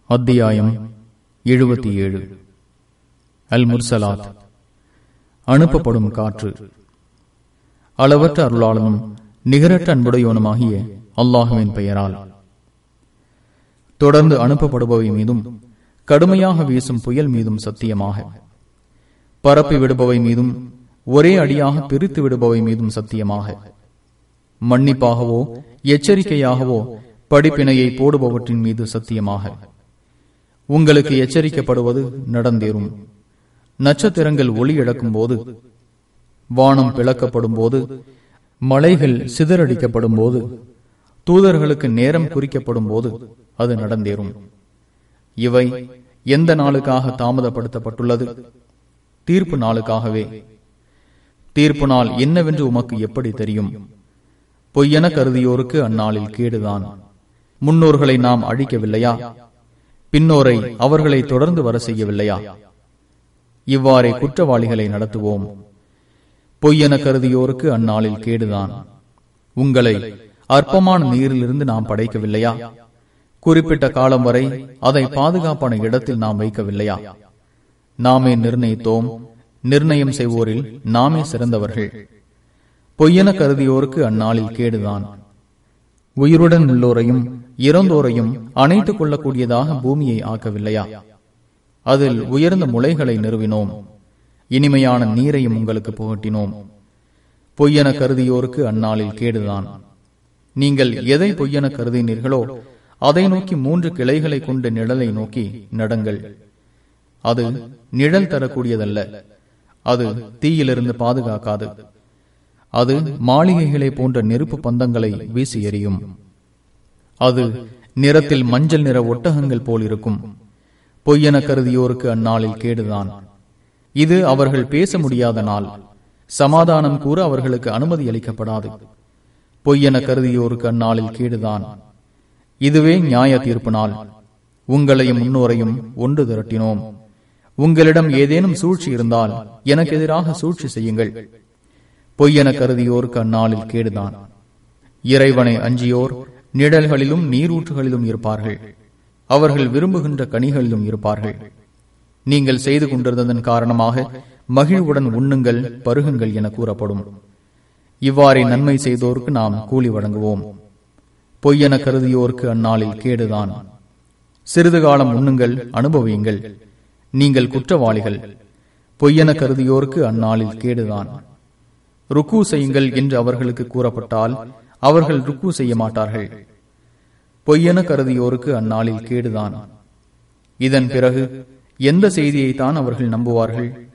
அத்தியாயம் எழுபத்தி ஏழு அல் முர்சலாத் அனுப்பப்படும் காற்று அளவற்ற அருளாளனும் நிகரற்ற அன்புடையவனுமாகிய அல்லாஹுவின் பெயரால் தொடர்ந்து அனுப்பப்படுபவை மீதும் கடுமையாக வீசும் புயல் மீதும் சத்தியமாக பரப்பி விடுபவை மீதும் ஒரே அடியாக பிரித்து விடுபவை மீதும் சத்தியமாக மன்னிப்பாகவோ எச்சரிக்கையாகவோ படிப்பினையை போடுபவற்றின் மீது சத்தியமாக உங்களுக்கு எச்சரிக்கப்படுவது நடந்தேறும் நட்சத்திரங்கள் ஒளி இழக்கும் போது வானம் பிளக்கப்படும் போது மலைகள் சிதறடிக்கப்படும் போது தூதர்களுக்கு நேரம் குறிக்கப்படும் போது அது நடந்தேறும் இவை எந்த நாளுக்காக தாமதப்படுத்தப்பட்டுள்ளது தீர்ப்பு நாளுக்காகவே தீர்ப்பு நாள் என்னவென்று உமக்கு எப்படி தெரியும் பொய்யென கருதியோருக்கு அந்நாளில் கேடுதான் முன்னோர்களை நாம் அழிக்கவில்லையா பின்னோரை அவர்களை தொடர்ந்து வர செய்யவில்லையா இவ்வாறே குற்றவாளிகளை நடத்துவோம் பொய்யென கருதியோருக்கு அந்நாளில் கேடுதான் உங்களை அற்பமான நீரிலிருந்து நாம் படைக்கவில்லையா குறிப்பிட்ட காலம் வரை அதை பாதுகாப்பான இடத்தில் நாம் வைக்கவில்லையா நாமே நிர்ணயித்தோம் நிர்ணயம் செய்வோரில் நாமே சிறந்தவர்கள் பொய்யென கருதியோருக்கு அந்நாளில் கேடுதான் உயிருடன் உள்ளோரையும் இறந்தோரையும் அணைத்துக் கொள்ளக்கூடியதாக பூமியை ஆக்கவில்லையா அதில் உயர்ந்த முளைகளை நிறுவினோம் இனிமையான நீரையும் உங்களுக்கு புகட்டினோம் பொய்யென கருதியோருக்கு அந்நாளில் கேடுதான் நீங்கள் எதை பொய்யென கருதினீர்களோ அதை நோக்கி மூன்று கிளைகளை கொண்ட நிழலை நோக்கி நடங்கள் அது நிழல் தரக்கூடியதல்ல அது தீயிலிருந்து பாதுகாக்காது அது மாளிகைகளை போன்ற நெருப்பு பந்தங்களை வீசி எறியும் அது நிறத்தில் மஞ்சள் நிற ஒட்டகங்கள் போல் இருக்கும் பொய்யென கருதியோருக்கு அந்நாளில் கேடுதான் இது அவர்கள் பேச முடியாத நாள் சமாதானம் கூற அவர்களுக்கு அனுமதி அளிக்கப்படாது பொய்யென கருதியோருக்கு அந்நாளில் கேடுதான் இதுவே நியாய தீர்ப்பு நாள் உங்களையும் முன்னோரையும் ஒன்று திரட்டினோம் உங்களிடம் ஏதேனும் சூழ்ச்சி இருந்தால் எனக்கு எதிராக சூழ்ச்சி செய்யுங்கள் பொய்யென கருதியோருக்கு அந்நாளில் கேடுதான் இறைவனை அஞ்சியோர் நிழல்களிலும் நீரூற்றுகளிலும் இருப்பார்கள் அவர்கள் விரும்புகின்ற கனிகளிலும் இருப்பார்கள் நீங்கள் செய்து கொண்டிருந்ததன் காரணமாக மகிழ்வுடன் உண்ணுங்கள் பருகுங்கள் என கூறப்படும் இவ்வாறே நன்மை செய்தோருக்கு நாம் கூலி வழங்குவோம் பொய்யென கருதியோருக்கு அந்நாளில் கேடுதான் சிறிது காலம் உண்ணுங்கள் அனுபவியுங்கள் நீங்கள் குற்றவாளிகள் பொய்யென கருதியோருக்கு அந்நாளில் கேடுதான் ருக்கு செய்யுங்கள் என்று அவர்களுக்கு கூறப்பட்டால் அவர்கள் ருக்கு செய்ய மாட்டார்கள் பொய்யென கருதியோருக்கு அந்நாளில் கேடுதான் இதன் பிறகு எந்த செய்தியை தான் அவர்கள் நம்புவார்கள்